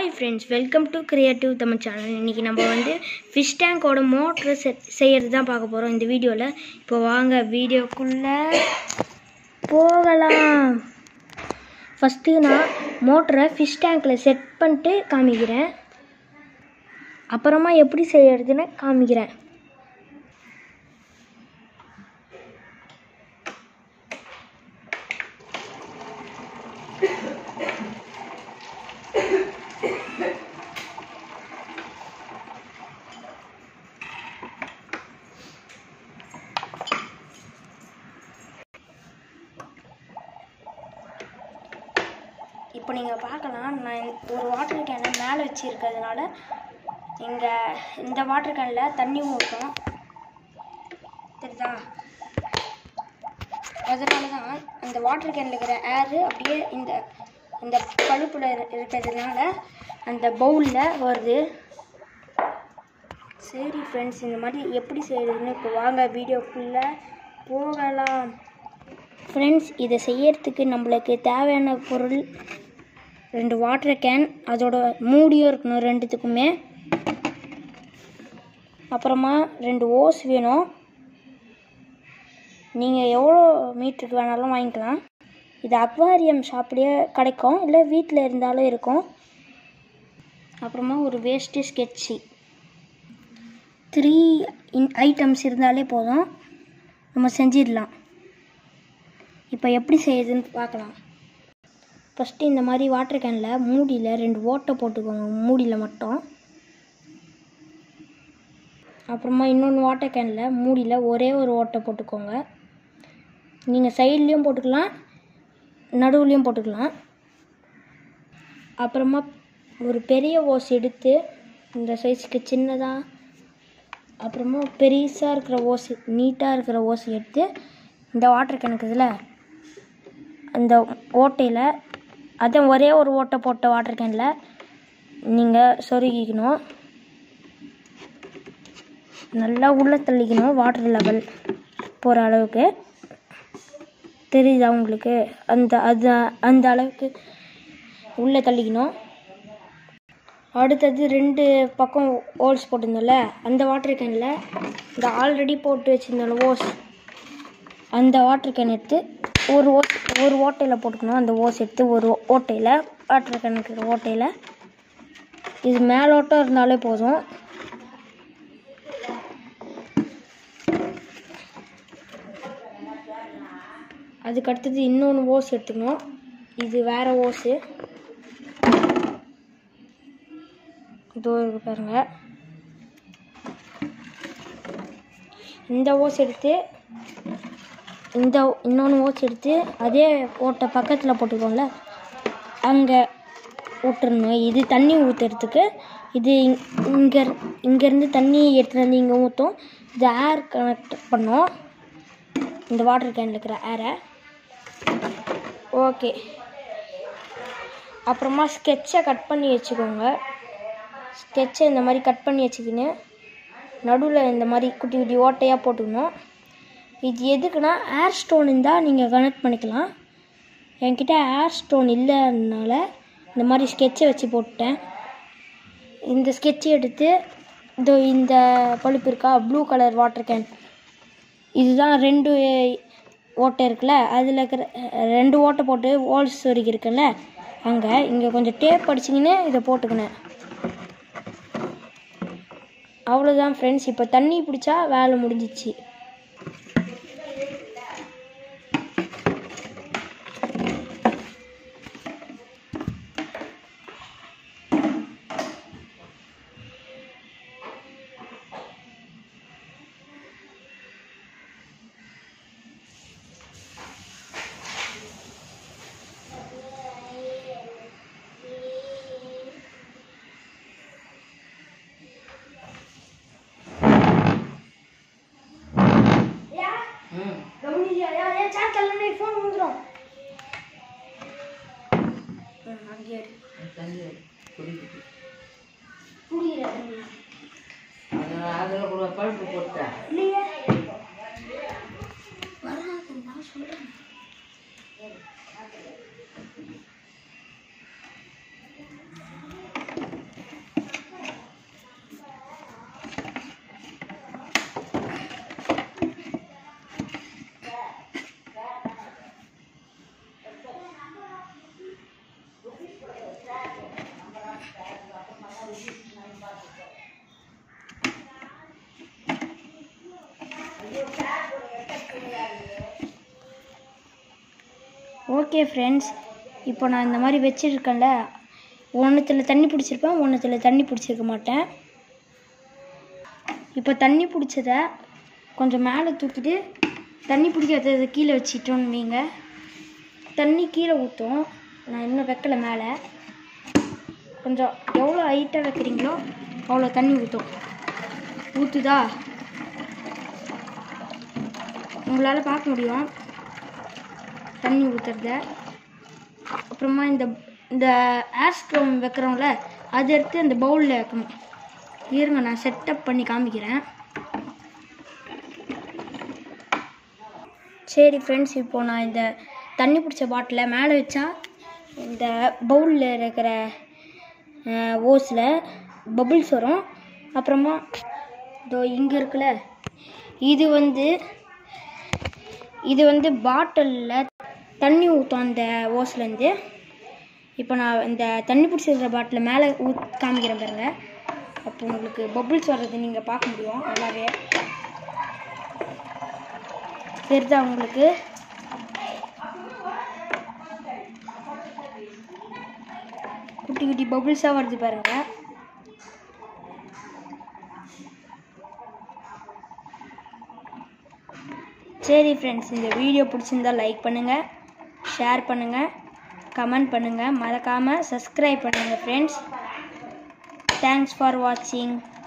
hi friends welcome to creative Tamil channel இன்றைக்கி நம்ம வந்து ஃபிஷ் டேங்கோட மோட்ரு செ செய்கிறது தான் பார்க்க போகிறோம் இந்த வீடியோவில் இப்போ வாங்க வீடியோக்குள்ளே போகலாம் ஃபஸ்ட்டு நான் மோட்டரை ஃபிஷ் டேங்க்கில் செட் பண்ணிட்டு காமிக்கிறேன் அப்புறமா எப்படி செய்யறதுன்னு காமிக்கிறேன் இப்போ நீங்கள் பார்க்கலாம் நான் ஒரு வாட்டர் கேனை மேலே வச்சுருக்கிறதுனால இங்கே இந்த வாட்டர் கேனில் தண்ணி ஊற்றும் தெரியுதா அதனால தான் இந்த வாட்டர் கேனில் இருக்கிற ஏரு அப்படியே இந்த இந்த பழுப்பில் இருக்கிறதுனால அந்த பவுலில் வருது சரி ஃப்ரெண்ட்ஸ் இந்த மாதிரி எப்படி செய்கிறதுன்னு இப்போ வாங்க வீடியோக்குள்ளே போகலாம் ஃப்ரெண்ட்ஸ் இதை செய்யறதுக்கு நம்மளுக்கு தேவையான பொருள் ரெண்டு வாட்டர் கேன் அதோட மூடியும் இருக்கணும் ரெண்டுத்துக்குமே அப்புறமா ரெண்டு ஓஸ் வேணும் நீங்கள் எவ்வளோ மீட்டருக்கு வேணாலும் வாங்கிக்கலாம் இது அக்வாரியம் ஷாப்லேயே கிடைக்கும் இல்லை வீட்டில் இருந்தாலும் இருக்கும் அப்புறமா ஒரு வேஸ்ட்டு ஸ்கெட்சி த்ரீ இன் ஐட்டம்ஸ் இருந்தாலே போதும் நம்ம செஞ்சிடலாம் இப்போ எப்படி செய்யுதுன்னு பார்க்கலாம் ஃபஸ்ட்டு இந்த மாதிரி வாட்டர் கேனில் மூடியில் ரெண்டு ஓட்டை போட்டுக்கோங்க மூடியில் மட்டும் அப்புறமா இன்னொன்று வாட்டர் கேனில் மூடியில் ஒரே ஒரு ஓட்டை போட்டுக்கோங்க நீங்கள் சைட்லேயும் போட்டுக்கலாம் நடுவுலையும் போட்டுக்கலாம் அப்புறமா ஒரு பெரிய ஓஸ் எடுத்து இந்த சைஸுக்கு சின்னதாக அப்புறமா பெருசாக இருக்கிற ஓஸ் நீட்டாக இருக்கிற ஓஸ் எடுத்து இந்த வாட்டர் கேனுக்கு இதில் அந்த ஓட்டையில் அதான் ஒரே ஒரு ஓட்டை போட்ட வாட்டர் கேனில் நீங்கள் சொருகிக்கணும் நல்லா உள்ளே தள்ளிக்கணும் வாட்டர் லெவல் போகிற அளவுக்கு தெரியுதா உங்களுக்கு அந்த அது அந்த அளவுக்கு உள்ளே தள்ளிக்கணும் அடுத்தது ரெண்டு பக்கம் ஹோல்ஸ் போட்டிருந்தோம்ல அந்த வாட்டர் கேனில் இந்த ஆல்ரெடி போட்டு வச்சுருந்தோம்ல ஓஸ் அந்த வாட்டர் கேன் எடுத்து ஒரு ஓஸ் ஒரு ஓட்டையில் போட்டுக்கணும் அந்த ஓஸ் எடுத்து ஒரு ஓட்டையில் வாட்டர் கேன் இருக்கிற ஓட்டையில் இது மேலோட்டம் இருந்தாலே போதும் அதுக்கு அடுத்தது இன்னொன்று ஓஸ் எடுத்துக்கணும் இது வேற ஓஸு இதோ இருக்கு பாருங்க இந்த ஓஸ் எடுத்து இந்த இன்னொன்று ஓஸ் எடுத்து அதே ஓட்டை பக்கத்தில் போட்டுக்கோங்கள அங்கே விட்டுறணும் இது தண்ணி ஊற்றுறதுக்கு இது இங்கே இங்கேருந்து தண்ணி எடுத்துகிட்டு வந்து இங்கே ஊற்றும் இது ஏர் கனெக்ட் பண்ணோம் இந்த வாட்டர் கேனில் இருக்கிற ஏரை ஓகே அப்புறமா ஸ்கெட்சை கட் பண்ணி வச்சுக்கோங்க ஸ்கெட்சை இந்த மாதிரி கட் பண்ணி வச்சுக்கின்னு நடுவில் இந்த மாதிரி குட்டி குட்டி ஓட்டையாக போட்டுக்கணும் இது எதுக்குன்னா ஏர் ஸ்டோன் இருந்தால் நீங்கள் கனெக்ட் பண்ணிக்கலாம் என்கிட்ட ஏர் ஸ்டோன் இல்லைனால இந்த மாதிரி ஸ்கெட்சை வச்சு போட்டேன் இந்த ஸ்கெட்சை எடுத்து இதோ இந்த பழுப்பு இருக்கா ப்ளூ கலர் வாட்டர் கேன் இதுதான் ரெண்டு ஓட்டை இருக்குல்ல அதில் இருக்கிற ரெண்டு ஓட்டை போட்டு ஹோல்ஸ் வரைக்கும் இருக்குல்ல அங்கே இங்கே கொஞ்சம் டேப் அடிச்சிங்கன்னு இதை போட்டுக்கினேன் அவ்வளோதான் ஃப்ரெண்ட்ஸ் இப்போ தண்ணி பிடிச்சா வேலை முடிஞ்சிச்சு ஃபோன் வந்துடும் அங்கே தண்ணி குடிக்குது புரியுது அதில் அதில் கூட பழுப்பு போட்டேன் இல்லையே வராது நான் சொல்கிறேன் ஓகே ஃப்ரெண்ட்ஸ் இப்போ நான் இந்த மாதிரி வச்சுருக்கேன்ல ஒன்றுத்தில் தண்ணி பிடிச்சிருப்பேன் ஒன்றுத்தில் தண்ணி பிடிச்சிருக்க மாட்டேன் இப்போ தண்ணி பிடிச்சத கொஞ்சம் மேலே தூக்கிட்டு தண்ணி பிடிக்காததை கீழே வச்சிட்டோன்னு வைங்க தண்ணி கீழே ஊற்றும் நான் இன்னும் வைக்கல மேலே கொஞ்சம் எவ்வளோ ஹைட்டாக வைக்கிறீங்களோ அவ்வளோ தண்ணி ஊற்றும் ஊற்றுதா உங்களால் பார்க்க முடியும் தண்ணி ஊற்றுறத அப்புறமா இந்த இந்த ஆஸ்ட்ரோம் வைக்கிறோம்ல அதை எடுத்து அந்த பவுலில் வைக்கணும் இருங்க நான் செட்டப் பண்ணி காமிக்கிறேன் சரி ஃப்ரெண்ட்ஸ் இப்போ நான் இந்த தண்ணி பிடிச்ச பாட்டிலை மேலே வச்சா இந்த பவுலில் இருக்கிற ஓஸில் பபுள்ஸ் வரும் அப்புறமா இதோ இங்கே இருக்குல்ல இது வந்து இது வந்து பாட்டிலில் தண்ணி ஊற்றும் அந்த ஓஸ்லேருந்து இப்போ நான் இந்த தண்ணி பிடிச்சிருக்கிற பாட்டில் மேலே ஊத் காமிக்கிறேன் பாருங்க அப்போ உங்களுக்கு பபுள்ஸ் வர்றது நீங்கள் பார்க்க முடியும் நல்லாவே தெரியுதா உங்களுக்கு குட்டி குட்டி பபுள்ஸாக வருது பாருங்க சரி ஃப்ரெண்ட்ஸ் இந்த வீடியோ பிடிச்சிருந்தா லைக் பண்ணுங்கள் ஷேர் பண்ணுங்கள் கமெண்ட் பண்ணுங்கள் மறக்காமல் சப்ஸ்கிரைப் பண்ணுங்கள் ஃப்ரெண்ட்ஸ் தேங்க்ஸ் ஃபார் வாட்சிங்